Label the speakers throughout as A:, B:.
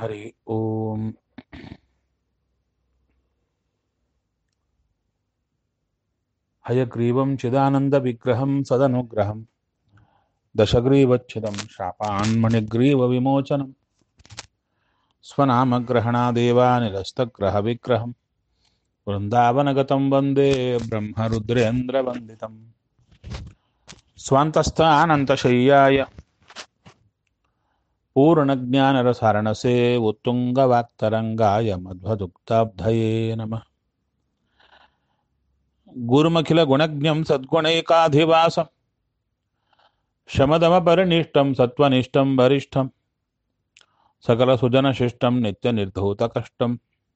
A: ಹರಿ ಓಂ ಹಯಗ್ರೀವಂ ಚಿದಾನಂದವಿಗ್ರಹಂ ಸದನುಗ್ರಹಂ ದಶಗ್ರೀವಚ್ಛಿದಂ ಶಾಪಾನ್ಮಣಿಗ್ರೀವವಿಮೋಚನಂ ಸ್ವನಾಮಗ್ರಹಣಾದೇವಾನಿರಸ್ತಗ್ರಹವಿಗ್ರಹಂ ವೃಂದಾವನಗತಂ ವಂದೇ ಬ್ರಹ್ಮರುದ್ರೇಂದ್ರವಂದಿತಂ ಸ್ವಾಂತಸ್ಥಾನಂತಶಯ್ಯಾಯ पूर्णज्ञानरसारणसे उत्तुङ्गवाक्तरङ्गाय मध्वदुक्ताब्धये नमः गुरुमखिलगुणज्ञं सद्गुणैकाधिवासं शमदमपरिनिष्टं सत्त्वनिष्ठं वरिष्ठं सकलसुजनशिष्टं नित्यनिर्धूतकष्टं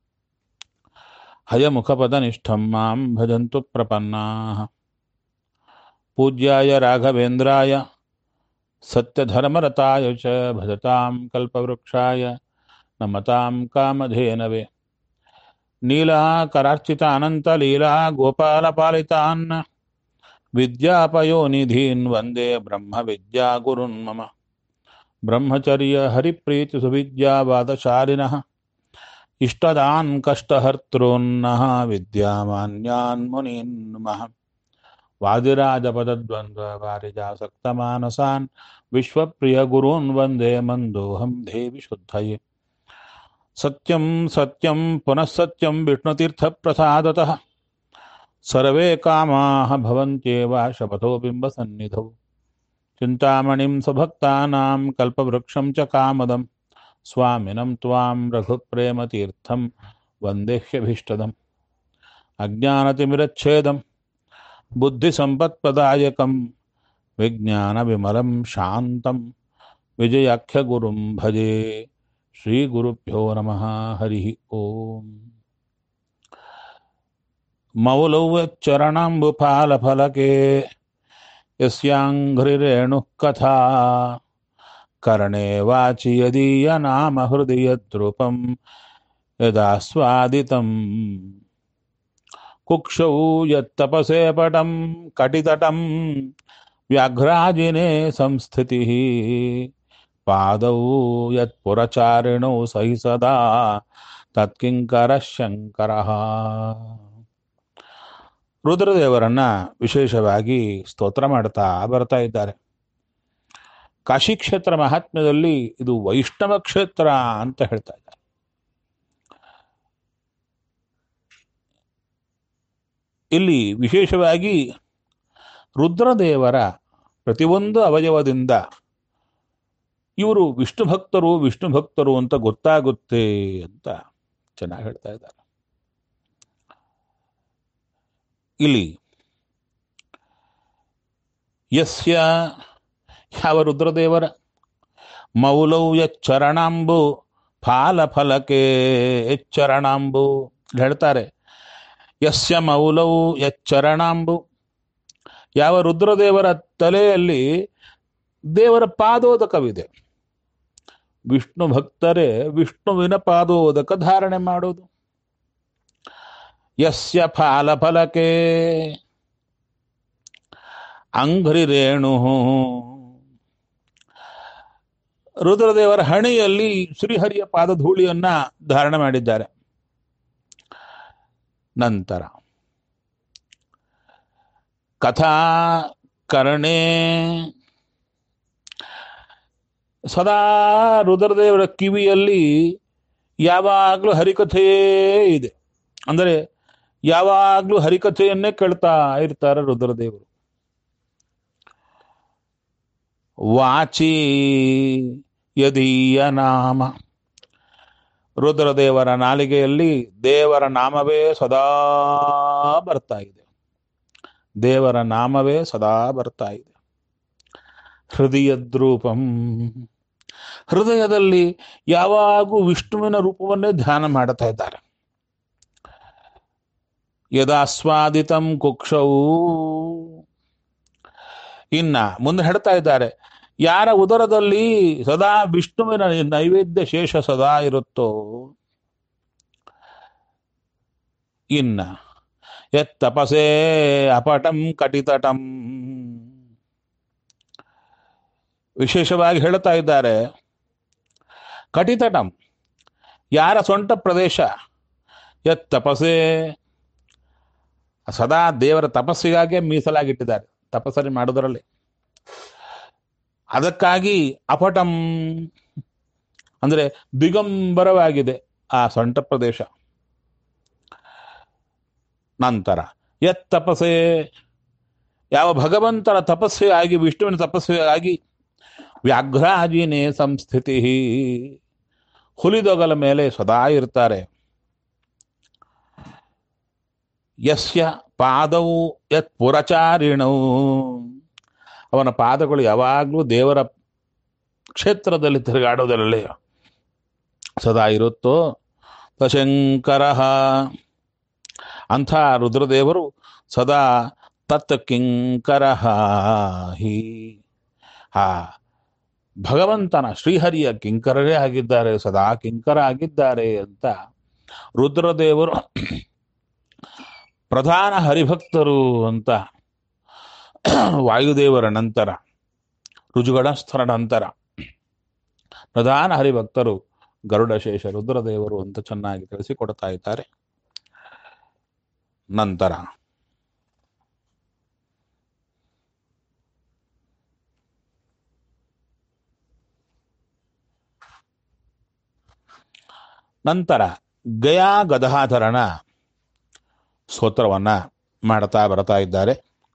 A: हयमुखपदनिष्ठं मां भजन्तु प्रपन्नाः पूज्याय राघवेन्द्राय सत्यधर्मरताय च भजतां कल्पवृक्षाय नमतां कामधेनवे नीलाकरार्चितानन्तलीला गोपालपालितान् विद्यापयोनिधीन् वन्दे ब्रह्मविद्यागुरुन् मम ब्रह्मचर्यहरिप्रीतिसुविद्यावादशालिनः इष्टदान् कष्टहर्तॄन्नः विद्यामान्यान् मुनीन् नमः वादिराजपदद्वन्द्ववारिजासक्तमानसान् विश्वप्रियगुरून् वन्दे मन्दोऽहं देवि शुद्धये सत्यं सत्यं पुनः सत्यं विष्णुतीर्थप्रसादतः सर्वे कामाः भवन्त्येव शपथो बिम्बसन्निधौ चिन्तामणिं स्वभक्तानां कल्पवृक्षं च कामदं स्वामिनं त्वां रघुप्रेमतीर्थं वन्देह्यभीष्टदम् अज्ञानतिमिरच्छेदम् बुद्धिसम्पत्प्रदायकं विज्ञानविमलं शान्तं विजयाख्यगुरुं भजे श्रीगुरुभ्यो नमः हरिः ओम् मौलौ यच्चरणाम्बुफालफलके यस्याङ्घ्रिरेणुः कथा कर्णे वाचि यदीयनाम हृदि यद्रूपं यदास्वादितम् कुक्षौ यत्तपसे पटं कटितटं व्याघ्राजिने संस्थितिः पादौ यत्पुरचारिणौ सहि सदा ತತ್ಕಿಂಕರ ಶಂಕರಃ ರುದ್ರದೇವರನ್ನ ವಿಶೇಷವಾಗಿ ಸ್ತೋತ್ರ ಮಾಡ್ತಾ ಬರ್ತಾ ಇದ್ದಾರೆ ಕಾಶಿ ಕ್ಷೇತ್ರ ಮಹಾತ್ಮ್ಯದಲ್ಲಿ ಇದು ವೈಷ್ಣವ ಕ್ಷೇತ್ರ ಅಂತ ಹೇಳ್ತಾ ಇದ್ದಾರೆ ಇಲ್ಲಿ ವಿಶೇಷವಾಗಿ ರುದ್ರದೇವರ ಪ್ರತಿಯೊಂದು ಅವಯವದಿಂದ ಇವರು ವಿಷ್ಣು ಭಕ್ತರು ವಿಷ್ಣು ಭಕ್ತರು ಅಂತ ಗೊತ್ತಾಗುತ್ತೆ ಅಂತ ಚೆನ್ನಾಗಿ ಹೇಳ್ತಾ ಇದ್ದಾರೆ ಇಲ್ಲಿ ಯಸ್ಯ ಯಾವ ರುದ್ರದೇವರ ಮೌಲೌ ಯಚ್ಚರಣಾಂಬು ಫಾಲ ಫಲಕೆ ಎಚ್ಚರಣಾಂಬು ಹೇಳ್ತಾರೆ ಯಸ್ಯ ಮೌಲೌ ಯಚ್ಚರಣಾಂಬು ಯಾವ ರುದ್ರದೇವರ ತಲೆಯಲ್ಲಿ ದೇವರ ಪಾದೋದಕವಿದೆ ವಿಷ್ಣು ಭಕ್ತರೇ ವಿಷ್ಣುವಿನ ಪಾದೋದಕ ಧಾರಣೆ ಮಾಡೋದು ಯಸ್ಯ ಫಾಲ ಫಲಕೆ ಅಂಘ್ರಿ ರೇಣು ರುದ್ರದೇವರ ಹಣೆಯಲ್ಲಿ ಶ್ರೀಹರಿಯ ಪಾದಧೂಳಿಯನ್ನ ಧಾರಣೆ ಮಾಡಿದ್ದಾರೆ ನಂತರ ಕಥಾ ಕರ್ಣೆ ಸದಾ ರುದ್ರದೇವರ ಕಿವಿಯಲ್ಲಿ ಯಾವಾಗಲೂ ಹರಿಕಥೆಯೇ ಇದೆ ಅಂದರೆ ಯಾವಾಗಲೂ ಹರಿಕಥೆಯನ್ನೇ ಕೇಳ್ತಾ ಇರ್ತಾರೆ ರುದ್ರದೇವರು ವಾಚಿ ಯದೀಯ ನಾಮ ರುದ್ರದೇವರ ನಾಲಿಗೆಯಲ್ಲಿ ದೇವರ ನಾಮವೇ ಸದಾ ಬರ್ತಾ ಇದೆ ದೇವರ ನಾಮವೇ ಸದಾ ಬರ್ತಾ ಇದೆ ಹೃದಯದ್ರೂಪಂ ಹೃದಯದಲ್ಲಿ ಯಾವಾಗೂ ವಿಷ್ಣುವಿನ ರೂಪವನ್ನೇ ಧ್ಯಾನ ಮಾಡ್ತಾ ಇದ್ದಾರೆ ಯದಾಸ್ವಾದಿತಂ ಕುಕ್ಷವು ಇನ್ನ ಮುಂದೆ ಹೇಳ್ತಾ ಇದ್ದಾರೆ ಯಾರ ಉದರದಲ್ಲಿ ಸದಾ ವಿಷ್ಣುವಿನ ನೈವೇದ್ಯ ಶೇಷ ಸದಾ ಇರುತ್ತೋ ಇನ್ನ ಯತ್ತಪಸೇ ಅಪಟಂ ಕಟಿತಟಂ ವಿಶೇಷವಾಗಿ ಹೇಳ್ತಾ ಇದ್ದಾರೆ ಕಟಿತಟಂ ಯಾರ ಸೊಂಟ ಪ್ರದೇಶ ಯತ್ ತಪಸ್ಸೇ ಸದಾ ದೇವರ ತಪಸ್ಸಿಗಾಗೆ ಮೀಸಲಾಗಿಟ್ಟಿದ್ದಾರೆ ತಪಸ್ಸರಿ ಮಾಡೋದರಲ್ಲಿ ಅದಕ್ಕಾಗಿ ಅಪಟಂ ಅಂದ್ರೆ ದಿಗಂಬರವಾಗಿದೆ ಆ ಸೊಂಟ ಪ್ರದೇಶ ನಂತರ ಯತ್ ತಪಸ್ಸೇ ಯಾವ ಭಗವಂತನ ತಪಸ್ಸೆಯಾಗಿ ವಿಷ್ಣುವಿನ ತಪಸ್ಸೆಯಾಗಿ ವ್ಯಾಘ್ರಾಜಿನೇ ಸಂಸ್ಥಿತಿ ಹುಲಿದೊಗಲ ಮೇಲೆ ಸದಾ ಇರ್ತಾರೆ ಯಸ್ಯ ಪಾದವು ಯತ್ ಪುರಚಾರಿಣವು ಅವನ ಪಾದಗಳು ಯಾವಾಗಲೂ ದೇವರ ಕ್ಷೇತ್ರದಲ್ಲಿ ತಿರುಗಾಡೋದರಲ್ಲಿ ಸದಾ ಇರುತ್ತೋ ತಶಂಕರ ಅಂಥ ರುದ್ರದೇವರು ಸದಾ ತತ್ ಕಿಂಕರ ಹಿ ಆ ಭಗವಂತನ ಶ್ರೀಹರಿಯ ಕಿಂಕರರೇ ಆಗಿದ್ದಾರೆ ಸದಾ ಕಿಂಕರ ಆಗಿದ್ದಾರೆ ಅಂತ ರುದ್ರದೇವರು ಪ್ರಧಾನ ಹರಿಭಕ್ತರು ಅಂತ ವಾಯುದೇವರ ನಂತರ ರುಜುಗಣಸ್ಥರ ನಂತರ ಪ್ರಧಾನ ಹರಿಭಕ್ತರು ಗರುಡಶೇಷ ರುದ್ರದೇವರು ಅಂತ ಚೆನ್ನಾಗಿ ತಿಳಿಸಿಕೊಡ್ತಾ ಇದ್ದಾರೆ ನಂತರ ನಂತರ ಗಯಾ ಗದಾಧರನ ಸ್ತೋತ್ರವನ್ನ ಮಾಡ್ತಾ ಬರ್ತಾ ಇದ್ದಾರೆ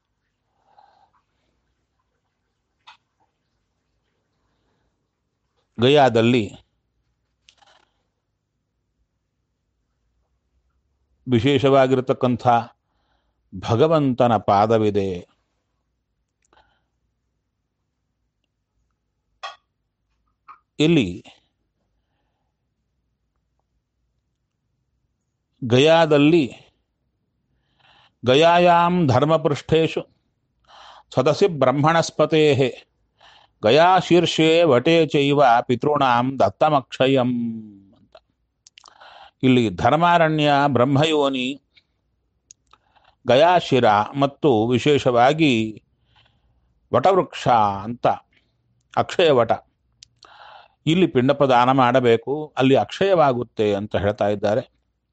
A: ಗಯಾದಲ್ಲಿ ವಿಶೇಷವಾಗಿರತಕ್ಕಂಥ ಭಗವಂತನ ಪಾದವಿದೆ ಇಲ್ಲಿ ಗಯಾದಲ್ಲಿ ಗಯಾಯಾಂ ಧರ್ಮಪೃಷ್ಠೇಶು ಸದಸಿ ಬ್ರಹ್ಮಣಸ್ಪತೆ ಗಯಾ ಶೀರ್ಷೆ ವಟೆ ಚೈವ ಪಿತೃಣಾಂ ದತ್ತಮಕ್ಷಯಂ ಅಂತ ಇಲ್ಲಿ ಧರ್ಮಾರಣ್ಯ ಬ್ರಹ್ಮಯೋನಿ ಗಯಾಶಿರ ಮತ್ತು ವಿಶೇಷವಾಗಿ ವಟವೃಕ್ಷ ಅಂತ ಅಕ್ಷಯ ವಟ ಇಲ್ಲಿ ಪಿಂಡ ಪ್ರದಾನ ಮಾಡಬೇಕು ಅಲ್ಲಿ ಅಕ್ಷಯವಾಗುತ್ತೆ ಅಂತ ಹೇಳ್ತಾ ಇದ್ದಾರೆ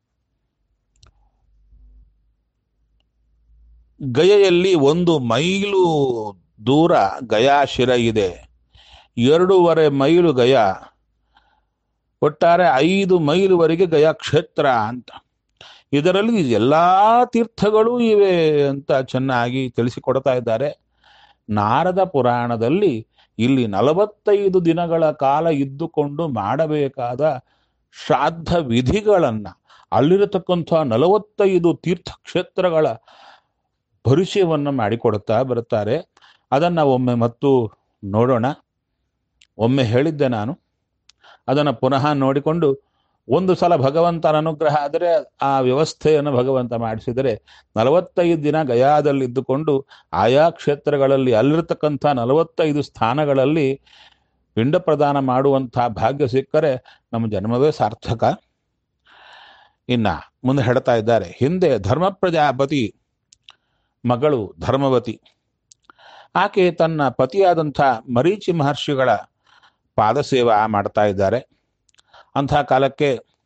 A: ಗಯೆಯಲ್ಲಿ ಒಂದು ಮೈಲು ದೂರ ಗಯಾ ಶಿರ ಇದೆ ಎರಡೂವರೆ ಮೈಲು ಗಯ ಒಟ್ಟಾರೆ ಐದು ಮೈಲುವರೆಗೆ ಗಯಾ ಕ್ಷೇತ್ರ ಅಂತ ಇದರಲ್ಲಿ ಎಲ್ಲಾ ತೀರ್ಥಗಳೂ ಇವೆ ಅಂತ ಚೆನ್ನಾಗಿ ತಿಳಿಸಿಕೊಡ್ತಾ ಇದ್ದಾರೆ ನಾರದ ಪುರಾಣದಲ್ಲಿ ಇಲ್ಲಿ ನಲವತ್ತೈದು ದಿನಗಳ ಕಾಲ ಇದ್ದುಕೊಂಡು ಮಾಡಬೇಕಾದ ಶ್ರಾದ್ದ ವಿಧಿಗಳನ್ನ ಅಲ್ಲಿರತಕ್ಕಂಥ ನಲವತ್ತೈದು ತೀರ್ಥಕ್ಷೇತ್ರಗಳ ಪರಿಚಯವನ್ನು ಮಾಡಿಕೊಡುತ್ತಾ ಬರುತ್ತಾರೆ ಅದನ್ನು ಒಮ್ಮೆ ಮತ್ತು ನೋಡೋಣ ಒಮ್ಮೆ ಹೇಳಿದ್ದೆ ನಾನು ಅದನ್ನು ಪುನಃ ನೋಡಿಕೊಂಡು ಒಂದು ಸಲ ಭಗವಂತನ ಅನುಗ್ರಹ ಆದರೆ ಆ ವ್ಯವಸ್ಥೆಯನ್ನು ಭಗವಂತ ಮಾಡಿಸಿದರೆ ನಲವತ್ತೈದು ದಿನ ಗಯಾದಲ್ಲಿದ್ದುಕೊಂಡು ಆಯಾ ಕ್ಷೇತ್ರಗಳಲ್ಲಿ ಅಲ್ಲಿರತಕ್ಕಂಥ ನಲವತ್ತೈದು ಸ್ಥಾನಗಳಲ್ಲಿ ಪಿಂಡ ಪ್ರದಾನ ಮಾಡುವಂಥ ಭಾಗ್ಯ ಸಿಕ್ಕರೆ ನಮ್ಮ ಜನ್ಮವೇ ಸಾರ್ಥಕ ಇನ್ನ ಮುಂದೆ ಹೇಳ್ತಾ ಇದ್ದಾರೆ ಹಿಂದೆ ಧರ್ಮ ಪ್ರಜಾಪತಿ ಮಗಳು ಧರ್ಮವತಿ ಆಕೆ ತನ್ನ ಪತಿಯಾದಂಥ ಮರೀಚಿ ಮಹರ್ಷಿಗಳ ಪಾದಸೇವಾ ಮಾಡ್ತಾ ಇದ್ದಾರೆ ಅಂಥ ಕಾಲಕ್ಕೆ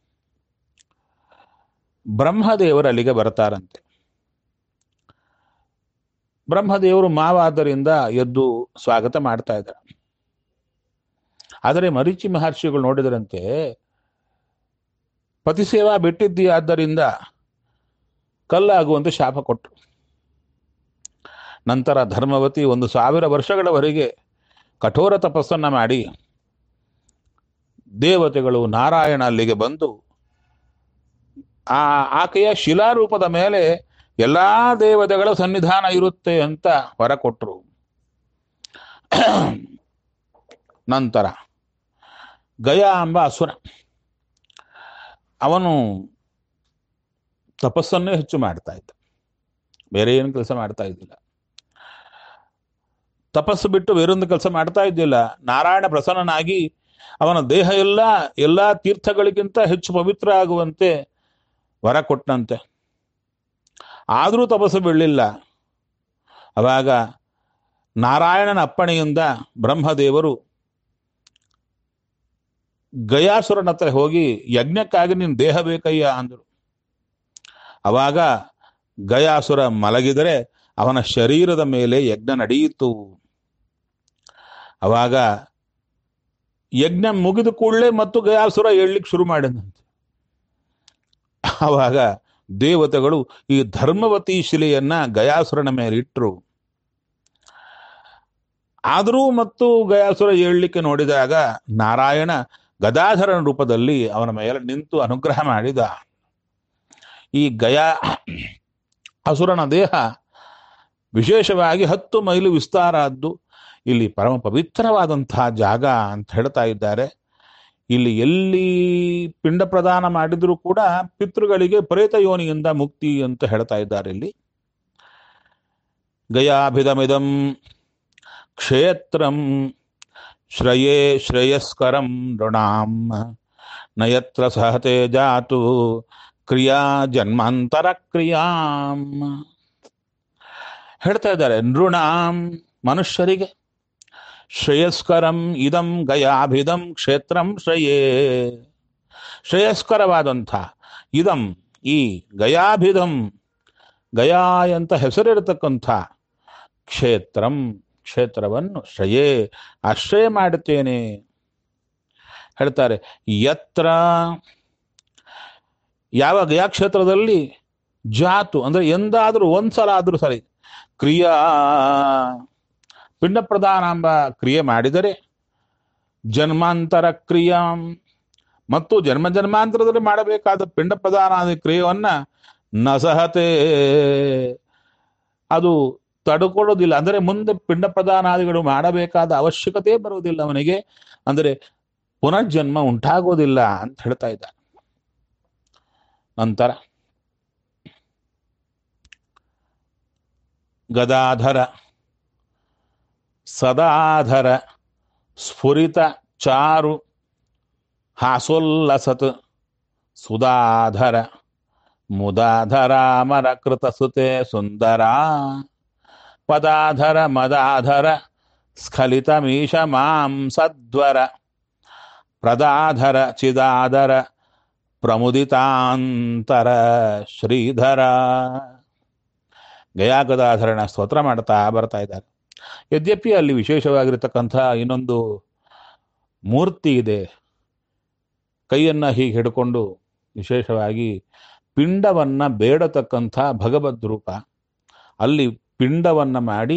A: ಬ್ರಹ್ಮದೇವರು ಅಲ್ಲಿಗೆ ಬರ್ತಾರಂತೆ ಬ್ರಹ್ಮದೇವರು ಮಾವಾದ್ದರಿಂದ ಎದ್ದು ಸ್ವಾಗತ ಮಾಡ್ತಾ ಇದ್ದಾರೆ ಆದರೆ ಮರೀಚಿ ಮಹರ್ಷಿಗಳು ನೋಡಿದರಂತೆ ಪತಿಸೇವಾ ಬಿಟ್ಟಿದ್ದೀಯಾದ್ದರಿಂದ ಕಲ್ಲಾಗುವಂತೆ ಶಾಪ ಕೊಟ್ಟರು ನಂತರ ಧರ್ಮವತಿ ಒಂದು ಸಾವಿರ ವರ್ಷಗಳವರೆಗೆ ಕಠೋರ ತಪಸ್ಸನ್ನ ಮಾಡಿ ದೇವತೆಗಳು ನಾರಾಯಣ ಅಲ್ಲಿಗೆ ಬಂದು ಆ ಆಕೆಯ ಶಿಲಾರೂಪದ ಮೇಲೆ ಎಲ್ಲಾ ದೇವತೆಗಳ ಸನ್ನಿಧಾನ ಇರುತ್ತೆ ಅಂತ ಹೊರ ಕೊಟ್ಟರು ನಂತರ ಗಯಾ ಎಂಬ ಅಸುರ ಅವನು ತಪಸ್ಸನ್ನೇ ಹೆಚ್ಚು ಮಾಡ್ತಾ ಇದ್ದ ಬೇರೆ ಏನು ಕೆಲಸ ಮಾಡ್ತಾ ಇದ್ದಿಲ್ಲ ತಪಸ್ಸು ಬಿಟ್ಟು ಬೇರೊಂದು ಕೆಲಸ ಮಾಡ್ತಾ ಇದ್ದಿಲ್ಲ ನಾರಾಯಣ ಪ್ರಸನ್ನನಾಗಿ ಅವನ ದೇಹ ಎಲ್ಲ ಎಲ್ಲಾ ತೀರ್ಥಗಳಿಗಿಂತ ಹೆಚ್ಚು ಪವಿತ್ರ ಆಗುವಂತೆ ವರ ಕೊಟ್ಟಂತೆ ಆದರೂ ತಪಸ್ಸು ಬೀಳಲಿಲ್ಲ ಅವಾಗ ನಾರಾಯಣನ ಅಪ್ಪಣೆಯಿಂದ ಬ್ರಹ್ಮದೇವರು ಗಯಾಸುರನ ಹತ್ರ ಹೋಗಿ ಯಜ್ಞಕ್ಕಾಗಿ ನಿನ್ ದೇಹ ಬೇಕಯ್ಯ ಅಂದರು ಅವಾಗ ಗಯಾಸುರ ಮಲಗಿದರೆ ಅವನ ಶರೀರದ ಮೇಲೆ ಯಜ್ಞ ನಡೆಯಿತು ಅವಾಗ ಯಜ್ಞ ಮುಗಿದ ಕೂಡಲೇ ಮತ್ತು ಗಯಾಸುರ ಏಳ್ಲಿಕ್ಕೆ ಶುರು ಮಾಡಿದಂತೆ ಆವಾಗ ದೇವತೆಗಳು ಈ ಧರ್ಮವತಿ ಶಿಲೆಯನ್ನ ಗಯಾಸುರನ ಮೇಲೆ ಇಟ್ಟರು ಆದರೂ ಮತ್ತು ಗಯಾಸುರ ಏಳ್ಲಿಕ್ಕೆ ನೋಡಿದಾಗ ನಾರಾಯಣ ಗದಾಧರನ ರೂಪದಲ್ಲಿ ಅವನ ಮೇಲೆ ನಿಂತು ಅನುಗ್ರಹ ಮಾಡಿದ ಈ ಗಯಾ ಅಸುರನ ದೇಹ ವಿಶೇಷವಾಗಿ ಹತ್ತು ಮೈಲು ವಿಸ್ತಾರ ಆದ್ದು ಇಲ್ಲಿ ಪರಮ ಪವಿತ್ರವಾದಂತಹ ಜಾಗ ಅಂತ ಹೇಳ್ತಾ ಇದ್ದಾರೆ ಇಲ್ಲಿ ಎಲ್ಲಿ ಪಿಂಡ ಪ್ರದಾನ ಮಾಡಿದರೂ ಕೂಡ ಪಿತೃಗಳಿಗೆ ಪ್ರೇತ ಯೋನಿಯಿಂದ ಮುಕ್ತಿ ಅಂತ ಹೇಳ್ತಾ ಇದ್ದಾರೆ ಇಲ್ಲಿ ಗಯಾಭಿದಮಿದಂ ಕ್ಷೇತ್ರಂ ಶ್ರಯೇ ಶ್ರೇಯಸ್ಕರಂ ನೃಣಾಂ ನಯತ್ರ ಸಹತೆ ಜಾತು ಕ್ರಿಯಾ ಜನ್ಮಾಂತರ ಕ್ರಿಯಾಂ ಹೇಳ್ತಾ ಇದ್ದಾರೆ ನೃಣಾಂ ಮನುಷ್ಯರಿಗೆ ಶ್ರೇಯಸ್ಕರಂ ಇದಂ ಗಯಾಭಿದಂ ಕ್ಷೇತ್ರಂ ಶ್ರೇಯೇ ಶ್ರೇಯಸ್ಕರವಾದಂಥ ಇದಂ ಈ ಗಯಾಭಿದಂ ಗಯಾ ಅಂತ ಹೆಸರಿರತಕ್ಕಂಥ ಕ್ಷೇತ್ರಂ ಕ್ಷೇತ್ರವನ್ನು ಶ್ರೇಯೇ ಆಶ್ರಯ ಮಾಡುತ್ತೇನೆ ಹೇಳ್ತಾರೆ ಯತ್ರ ಯಾವ ಗಯಾ ಕ್ಷೇತ್ರದಲ್ಲಿ ಜಾತು ಅಂದ್ರೆ ಎಂದಾದರೂ ಒಂದ್ಸಲ ಆದರೂ ಸರಿ ಕ್ರಿಯಾ ಪಿಂಡ ಪ್ರದಾನ ಎಂಬ ಕ್ರಿಯೆ ಮಾಡಿದರೆ ಜನ್ಮಾಂತರ ಕ್ರಿಯಾಂ ಮತ್ತು ಜನ್ಮ ಜನ್ಮಾಂತರದಲ್ಲಿ ಮಾಡಬೇಕಾದ ಪಿಂಡ ಪ್ರದಾನ ಕ್ರಿಯೆಯನ್ನ ನಸಹತೆ ಅದು ತಡ್ಕೊಳ್ಳೋದಿಲ್ಲ ಅಂದರೆ ಮುಂದೆ ಪಿಂಡ ಪ್ರದಾನಾದಿಗಳು ಮಾಡಬೇಕಾದ ಅವಶ್ಯಕತೆ ಬರುವುದಿಲ್ಲ ಅವನಿಗೆ ಅಂದರೆ ಪುನರ್ಜನ್ಮ ಉಂಟಾಗೋದಿಲ್ಲ ಅಂತ ಹೇಳ್ತಾ ಇದ್ದಾರೆ ನಂತರ ಗದಾಧರ ಸದಾಧರ ಸ್ಫುರಿತ ಚಾರು ಹಾಸೋಲ್ಲಸತ್ ಸುಧಾಧರ ಮುದಾಧರಾಮರ ಕೃತ ಸುತೆ ಸುಂದರ ಪದಾಧರ ಮದಾಧರ ಸ್ಖಲಿತಮೀಶ ಮಾಂ ಸದ್ವರ ಪ್ರದಾಧರ ಚಿದಾಧರ ಪ್ರಮುದಿತಾಂತರ ಶ್ರೀಧರ ಗಯಾಗದಾಧರಣ ಸ್ತೋತ್ರ ಮಾಡ್ತಾ ಬರ್ತಾ ಇದ್ದಾರೆ ಯದ್ಯಪಿ ಅಲ್ಲಿ ವಿಶೇಷವಾಗಿರತಕ್ಕಂಥ ಇನ್ನೊಂದು ಮೂರ್ತಿ ಇದೆ ಕೈಯನ್ನ ಹೀಗೆ ಹಿಡ್ಕೊಂಡು ವಿಶೇಷವಾಗಿ ಪಿಂಡವನ್ನ ಬೇಡತಕ್ಕಂಥ ಭಗವದ್ ರೂಪ ಅಲ್ಲಿ ಪಿಂಡವನ್ನ ಮಾಡಿ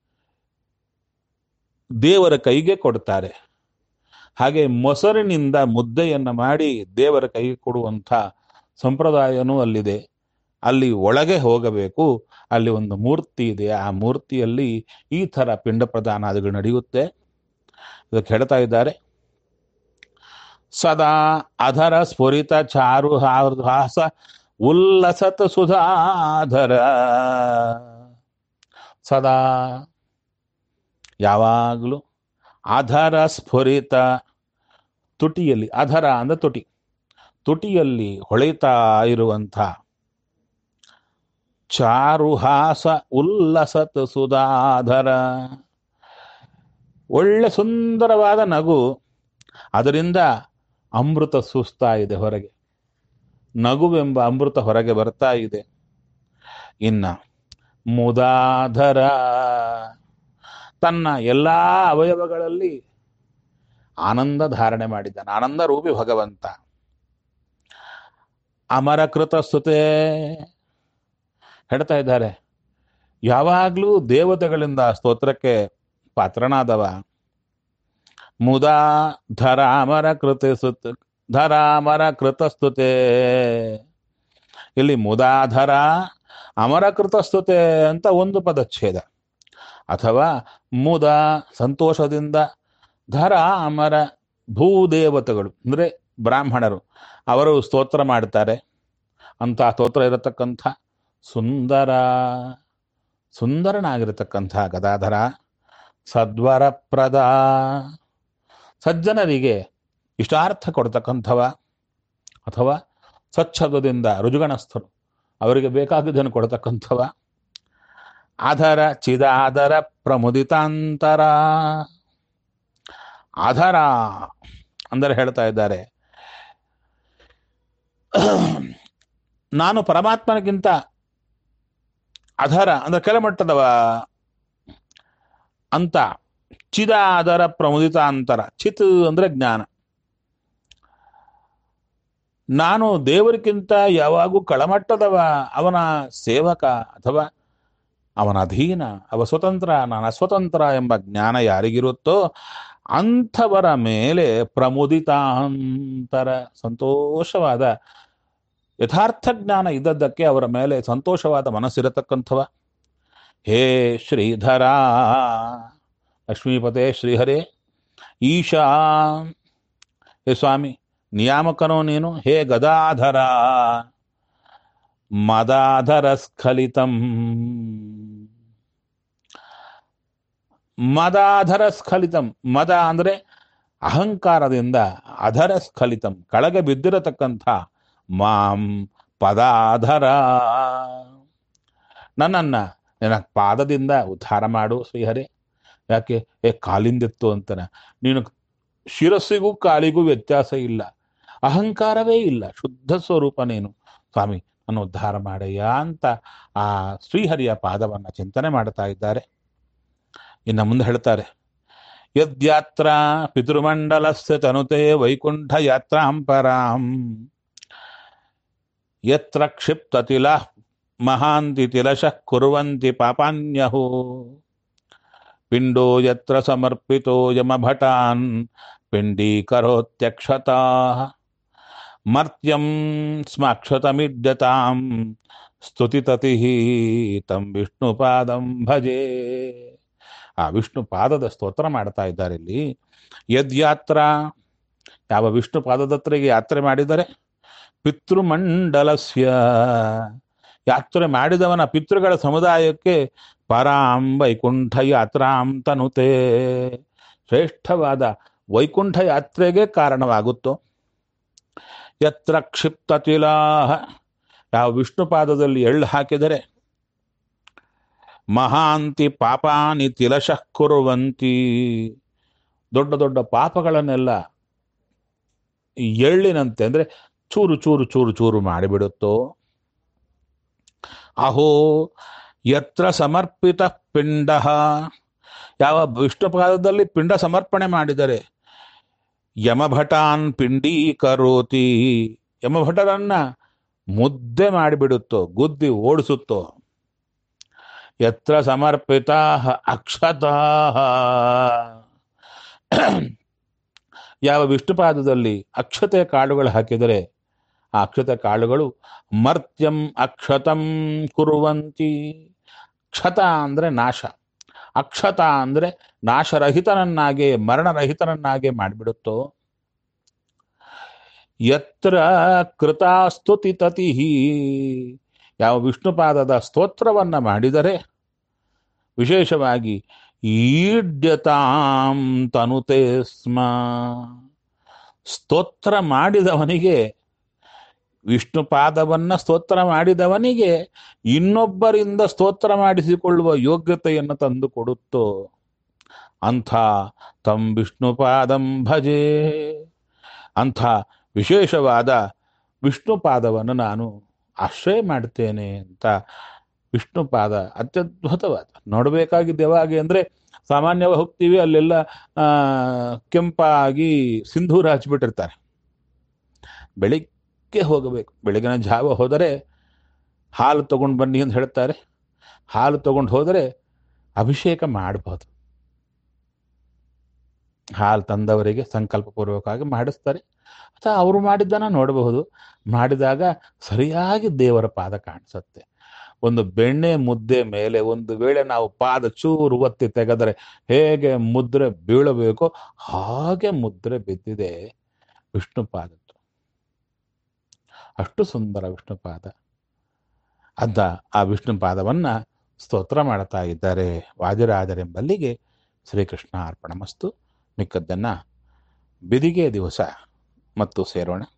A: ದೇವರ ಕೈಗೆ ಕೊಡ್ತಾರೆ ಹಾಗೆ ಮೊಸರಿನಿಂದ ಮುದ್ದೆಯನ್ನ ಮಾಡಿ ದೇವರ ಕೈಗೆ ಕೊಡುವಂಥ ಸಂಪ್ರದಾಯನೂ ಅಲ್ಲಿದೆ ಅಲ್ಲಿ ಒಳಗೆ ಹೋಗಬೇಕು ಅಲ್ಲಿ ಒಂದು ಮೂರ್ತಿ ಇದೆ ಆ ಮೂರ್ತಿಯಲ್ಲಿ ಈ ಥರ ಪಿಂಡ ಪ್ರದಾನಾದಿಗಳು ನಡೆಯುತ್ತೆ ಇದಕ್ಕೆ ಹೇಳ್ತಾ ಇದ್ದಾರೆ ಸದಾ ಅಧರ ಸ್ಫುರಿತ ಚಾರು ಹಾಸ ಉಲ್ಲಸತ್ ಸುಧಾಧರ ಸದಾ ಯಾವಾಗಲೂ ಅಧರ ಸ್ಫುರಿತ ತುಟಿಯಲ್ಲಿ ಅಧರ ಅಂದ್ರೆ ತುಟಿ ತುಟಿಯಲ್ಲಿ ಹೊಳೆತಾ ಇರುವಂಥ ಚಾರುಹಾಸ ಉಲ್ಲಸತ್ ಸುಧಾಧರ ಒಳ್ಳೆ ಸುಂದರವಾದ ನಗು ಅದರಿಂದ ಅಮೃತ ಸೂಸ್ತಾ ಇದೆ ಹೊರಗೆ ನಗುವೆಂಬ ಅಮೃತ ಹೊರಗೆ ಬರ್ತಾ ಇದೆ ಇನ್ನ ಮುದಾಧರ ತನ್ನ ಎಲ್ಲಾ ಅವಯವಗಳಲ್ಲಿ ಆನಂದ ಧಾರಣೆ ಮಾಡಿದ್ದಾನೆ ಆನಂದ ರೂಪಿ ಭಗವಂತ ಅಮರಕೃತ ಸ್ತುತೆ ಹೇಳ್ತಾ ಇದ್ದಾರೆ ಯಾವಾಗಲೂ ದೇವತೆಗಳಿಂದ ಸ್ತೋತ್ರಕ್ಕೆ ಪಾತ್ರನಾದವ ಮುದಾ ಧರಾಮರ ಕೃತ ಸುತ ಧರಾಮರ ಕೃತಸ್ತುತೆ ಇಲ್ಲಿ ಮುದಾಧರ ಅಮರ ಕೃತಸ್ತುತೆ ಅಂತ ಒಂದು ಪದಚ್ಛೇದ ಅಥವಾ ಮುದ ಸಂತೋಷದಿಂದ ಧರ ಅಮರ ಭೂದೇವತೆಗಳು ಅಂದ್ರೆ ಬ್ರಾಹ್ಮಣರು ಅವರು ಸ್ತೋತ್ರ ಮಾಡ್ತಾರೆ ಅಂತ ಸ್ತೋತ್ರ ಇರತಕ್ಕಂಥ ಸುಂದರ ಸುಂದರನಾಗಿರತಕ್ಕಂಥ ಗದಾಧರ ಸದ್ವರಪ್ರದ ಸಜ್ಜನರಿಗೆ ಇಷ್ಟಾರ್ಥ ಕೊಡ್ತಕ್ಕಂಥವ ಅಥವಾ ಸ್ವಚ್ಛದದಿಂದ ರುಜುಗಣಸ್ಥರು ಅವರಿಗೆ ಬೇಕಾಗಿದ್ದನ್ನು ಕೊಡ್ತಕ್ಕಂಥವ ಆಧಾರ ಚಿದಾದರ ಪ್ರಮುದಿತಾಂತರ ಆಧಾರ ಅಂದರೆ ಹೇಳ್ತಾ ಇದ್ದಾರೆ ನಾನು ಪರಮಾತ್ಮನಿಗಿಂತ ಅಧರ ಅಂದ್ರೆ ಕೆಳಮಟ್ಟದವ ಅಂತ ಚಿದ ಅದರ ಪ್ರಮುದಿತ ಅಂತರ ಚಿತ್ ಅಂದ್ರೆ ಜ್ಞಾನ ನಾನು ದೇವರಿಗಿಂತ ಯಾವಾಗೂ ಕೆಳಮಟ್ಟದವ ಅವನ ಸೇವಕ ಅಥವಾ ಅವನ ಅಧೀನ ಅವ ಸ್ವತಂತ್ರ ನಾನು ಅಸ್ವತಂತ್ರ ಎಂಬ ಜ್ಞಾನ ಯಾರಿಗಿರುತ್ತೋ ಅಂಥವರ ಮೇಲೆ ಪ್ರಮುದಿತಾಂತರ ಸಂತೋಷವಾದ ಯಥಾರ್ಥ ಜ್ಞಾನ ಇದ್ದದ್ದಕ್ಕೆ ಅವರ ಮೇಲೆ ಸಂತೋಷವಾದ ಮನಸ್ಸಿರತಕ್ಕಂಥವ ಹೇ ಶ್ರೀಧರ ಲಕ್ಷ್ಮೀಪತೆ ಶ್ರೀಹರೇ ಈಶಾ ಹೇ ಸ್ವಾಮಿ ನಿಯಾಮಕನೋ ನೀನು ಹೇ ಗದಾಧರ ಮದಾಧರ ಸ್ಖಲಿತಂ ಮದಾಧರ ಸ್ಖಲಿತಂ ಮದ ಅಂದ್ರೆ ಅಹಂಕಾರದಿಂದ ಅಧರ ಸ್ಖಲಿತಂ ಕೆಳಗೆ ಬಿದ್ದಿರತಕ್ಕಂಥ ಮಾಂ ಪದಾಧರ ನನ್ನನ್ನ ನಿನ್ನ ಪಾದದಿಂದ ಉದ್ಧಾರ ಮಾಡು ಶ್ರೀಹರಿ ಯಾಕೆ ಏ ಕಾಲಿಂದಿತ್ತು ಅಂತಾನೆ ನೀನು ಶಿರಸ್ಸಿಗೂ ಕಾಲಿಗೂ ವ್ಯತ್ಯಾಸ ಇಲ್ಲ ಅಹಂಕಾರವೇ ಇಲ್ಲ ಶುದ್ಧ ಸ್ವರೂಪ ನೀನು ಸ್ವಾಮಿ ನನ್ನ ಉದ್ಧಾರ ಮಾಡಯ್ಯ ಅಂತ ಆ ಶ್ರೀಹರಿಯ ಪಾದವನ್ನ ಚಿಂತನೆ ಮಾಡ್ತಾ ಇದ್ದಾರೆ ಇನ್ನು ಮುಂದೆ ಹೇಳ್ತಾರೆ ಯದ್ಯಾತ್ರ ಪಿತೃಮಂಡಲಸ್ಯ ತನುತೆ ವೈಕುಂಠ ಯಾತ್ರಾಂ ಪರಾಂ ಯತ್ರ ಕ್ಷಿಪ್ತತಿಲ ಮಹಾಂತಿ ತಿಲಶಃ ಕುರ್ವಂತಿ ಪಾಪಾನ್ಯಹೋ ಪಿಂಡೋ ಯತ್ರ ಸಮರ್ಪಿತೋ ಯಮಭಟಾನ್ ಪಿಂಡೀಕರೋತ್ಯಕ್ಷತಾ ಮರ್ತ್ಯಂ ಸ್ಮಾಕ್ಷತಮಿಡ್ಯತಾಂ ಸ್ತುತಿತತಿ ತಂ ವಿಷ್ಣುಪಾದಂ ಭಜೆ ಆ ವಿಷ್ಣು ಪಾದದ ಸ್ತೋತ್ರ ಮಾಡ್ತಾ ಇದ್ದಾರೆ ಇಲ್ಲಿ ಯದ್ಯಾತ್ರ ಯಾವ ವಿಷ್ಣು ಪಾದದತ್ರಿಗೆ ಯಾತ್ರೆ ಮಾಡಿದರೆ ಪಿತೃಮಂಡಲಸ್ಯ ಯಾತ್ರೆ ಮಾಡಿದವನ ಪಿತೃಗಳ ಸಮುದಾಯಕ್ಕೆ ಪರಾಂ ವೈಕುಂಠ ಯಾತ್ರಾಂ ತನುತೆ ಶ್ರೇಷ್ಠವಾದ ವೈಕುಂಠ ಯಾತ್ರೆಗೆ ಕಾರಣವಾಗುತ್ತೋ ಯತ್ರ ಕ್ಷಿಪ್ತ ತಿಲಾಹ ಯಾವ ವಿಷ್ಣು ಪಾದದಲ್ಲಿ ಎಳ್ಳು ಹಾಕಿದರೆ ಮಹಾಂತಿ ಪಾಪಾನಿ ತಿಲಶಃ ಕುರುವಂತಿ ದೊಡ್ಡ ದೊಡ್ಡ ಪಾಪಗಳನ್ನೆಲ್ಲ ಎಳ್ಳಿನಂತೆ ಅಂದ್ರೆ ಚೂರು ಚೂರು ಚೂರು ಚೂರು ಮಾಡಿಬಿಡುತ್ತೋ ಅಹೋ ಯತ್ರ ಸಮರ್ಪಿತ ಪಿಂಡ ಯಾವ ವಿಷ್ಣು ಪಾದದಲ್ಲಿ ಪಿಂಡ ಸಮರ್ಪಣೆ ಮಾಡಿದರೆ ಯಮಭಟಾನ್ ಪಿಂಡೀಕರೋತಿ ಯಮಭಟರನ್ನ ಮುದ್ದೆ ಮಾಡಿಬಿಡುತ್ತೋ ಗುದ್ದಿ ಓಡಿಸುತ್ತೋ ಯತ್ರ ಸಮರ್ಪಿತ ಅಕ್ಷತಾ ಯಾವ ವಿಷ್ಣುಪಾದದಲ್ಲಿ ಅಕ್ಷತೆ ಕಾಳುಗಳು ಹಾಕಿದರೆ ಆ ಅಕ್ಷತೆ ಕಾಳುಗಳು ಮರ್ತ್ಯಂ ಅಕ್ಷತಂ ಕುರುವಂತಿ ಕ್ಷತ ಅಂದ್ರೆ ನಾಶ ಅಕ್ಷತ ಅಂದ್ರೆ ನಾಶರಹಿತನನ್ನಾಗೆ ಮರಣರಹಿತನನ್ನಾಗೆ ಮಾಡಿಬಿಡುತ್ತೋ ಯತ್ರ ಕೃತಾಸ್ತುತಿ ತತಿ ಯಾವ ವಿಷ್ಣುಪಾದದ ಸ್ತೋತ್ರವನ್ನ ಮಾಡಿದರೆ ವಿಶೇಷವಾಗಿ ಈಡ್ಯತಾಂ ತನುತೆ ಸ್ಮ ಸ್ತೋತ್ರ ಮಾಡಿದವನಿಗೆ ವಿಷ್ಣು ಪಾದವನ್ನ ಸ್ತೋತ್ರ ಮಾಡಿದವನಿಗೆ ಇನ್ನೊಬ್ಬರಿಂದ ಸ್ತೋತ್ರ ಮಾಡಿಸಿಕೊಳ್ಳುವ ಯೋಗ್ಯತೆಯನ್ನು ತಂದು ಕೊಡುತ್ತೋ ಅಂಥ ತಂ ವಿಷ್ಣುಪಾದಂ ಭಜೆ ಅಂಥ ವಿಶೇಷವಾದ ವಿಷ್ಣು ಪಾದವನ್ನು ನಾನು ಆಶ್ರಯ ಮಾಡ್ತೇನೆ ಅಂತ ವಿಷ್ಣು ಪಾದ ಅತ್ಯದ್ಭುತವಾದ ನೋಡಬೇಕಾಗಿದ್ದು ಯಾವಾಗ ಅಂದ್ರೆ ಸಾಮಾನ್ಯವಾಗಿ ಹೋಗ್ತೀವಿ ಅಲ್ಲೆಲ್ಲ ಆ ಕೆಂಪಾಗಿ ಸಿಂಧೂರ ಹಚ್ಬಿಟ್ಟಿರ್ತಾರೆ ಬೆಳಿಗ್ಗೆ ಹೋಗಬೇಕು ಬೆಳಗಿನ ಜಾವ ಹೋದರೆ ಹಾಲು ತಗೊಂಡು ಬನ್ನಿ ಅಂತ ಹೇಳ್ತಾರೆ ಹಾಲು ತಗೊಂಡು ಹೋದರೆ ಅಭಿಷೇಕ ಮಾಡಬಹುದು ಹಾಲು ತಂದವರಿಗೆ ಸಂಕಲ್ಪಪೂರ್ವಕವಾಗಿ ಮಾಡಿಸ್ತಾರೆ ಅಥವಾ ಅವರು ಮಾಡಿದ್ದನ್ನ ನೋಡಬಹುದು ಮಾಡಿದಾಗ ಸರಿಯಾಗಿ ದೇವರ ಪಾದ ಕಾಣಿಸುತ್ತೆ ಒಂದು ಬೆಣ್ಣೆ ಮುದ್ದೆ ಮೇಲೆ ಒಂದು ವೇಳೆ ನಾವು ಪಾದ ಚೂರು ಒತ್ತಿ ತೆಗೆದರೆ ಹೇಗೆ ಮುದ್ರೆ ಬೀಳಬೇಕೋ ಹಾಗೆ ಮುದ್ರೆ ಬಿದ್ದಿದೆ ವಿಷ್ಣು ಪಾದದ್ದು ಅಷ್ಟು ಸುಂದರ ವಿಷ್ಣು ಪಾದ ಅದ್ದ ಆ ವಿಷ್ಣು ಪಾದವನ್ನ ಸ್ತೋತ್ರ ಮಾಡ್ತಾ ಇದ್ದಾರೆ ವಾದಿರಾಜರೆಂಬಲ್ಲಿಗೆ ಶ್ರೀಕೃಷ್ಣ ಅರ್ಪಣ ಮಸ್ತು ಮಿಕ್ಕದ್ದನ್ನ ಬಿದಿಗೆ ದಿವಸ ಮತ್ತು ಸೇರೋಣ